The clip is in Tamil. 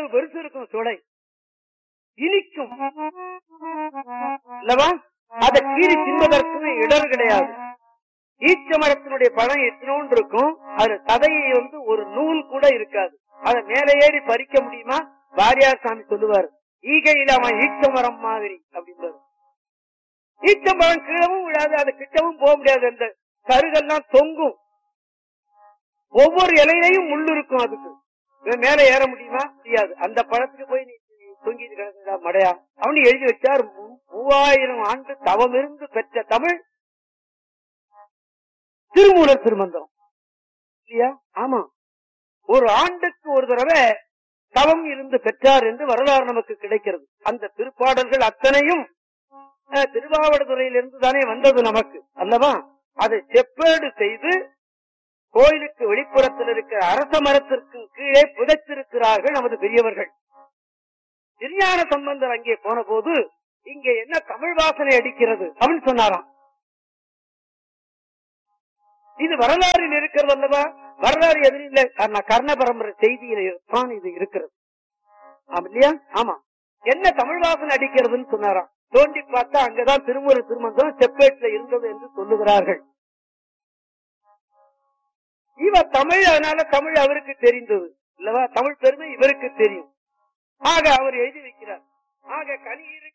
இவ்வளவு பெருசு இருக்கும் சுளை இனிக்கும் அல்லவா அதை கீறி தின்பதற்கு இடர் கிடையாது ஈச்ச மரத்தினுடைய பழம் எத்தனோன்று இருக்கும் அது சதையை வந்து ஒரு நூல் கூட இருக்காது அதை மேலே ஏறி பறிக்க முடியுமா வாரியார் சாமி சொல்லுவார் ஈகை இல்லாம ஈச்ச மரம் மாதிரி அப்படின்றது ஈச்சம்பழம் கீழவும் விழாது அது கிட்டவும் போக முடியாது அந்த கருகெல்லாம் தொங்கும் ஒவ்வொரு இலையிலையும் முள்ளு இருக்கும் அதுக்கு இவன் மேல ஏற முடியுமா முடியாது அந்த பழத்துக்கு போய் நீ நீ தொங்கிட்டு கிடக்குதா மடையா அவனு எழுதி வச்சார் மூ- மூவாயிரம் ஆண்டு தவம் இருந்து பெற்ற தமிழ் திருமூலர் திருமந்திரம் இல்லையா ஆமா ஒரு ஆண்டுக்கு ஒரு தடவை தவம் இருந்து பெற்றார் என்று வரலாறு நமக்கு கிடைக்கிறது அந்த திருப்பாடல்கள் அத்தனையும் அஹ், திருவாவடுதுறையிலிருந்து தானே வந்தது நமக்கு அல்லவா அதை செப்பேடு செய்து கோயிலுக்கு வெளிப்புறத்தில் இருக்கிற அரச மரத்திற்கு கீழே புதைத்திருக்கிறார்கள் நமது பெரியவர்கள் திருஞான சம்பந்தர் அங்கே போன போது இங்கே என்ன தமிழ் வாசனை அடிக்கிறது அப்படின்னு சொன்னாராம் இது வரலாறில் இருக்கிறது அல்லவா வரலாறு எதிரில் இல்லை கர்ண- கர்ண பரம்பரை செய்தியில தான் இது இருக்கிறது ஆமா இல்லையா ஆமா என்ன தமிழ் வாசனை அடிக்கிறதுன்னு சொன்னாராம் தோண்டி பார்த்தா அங்கதான் திருமுறை திருமந்தம் செப்பேட்ல இருந்தது என்று சொல்லுகிறார்கள் இவ தமிழ் அதனால தமிழ் அவருக்கு தெரிந்தது இல்லவா தமிழ் பெருமை இவருக்கு தெரியும் ஆக அவர் எழுதி வைக்கிறார் ஆக கனி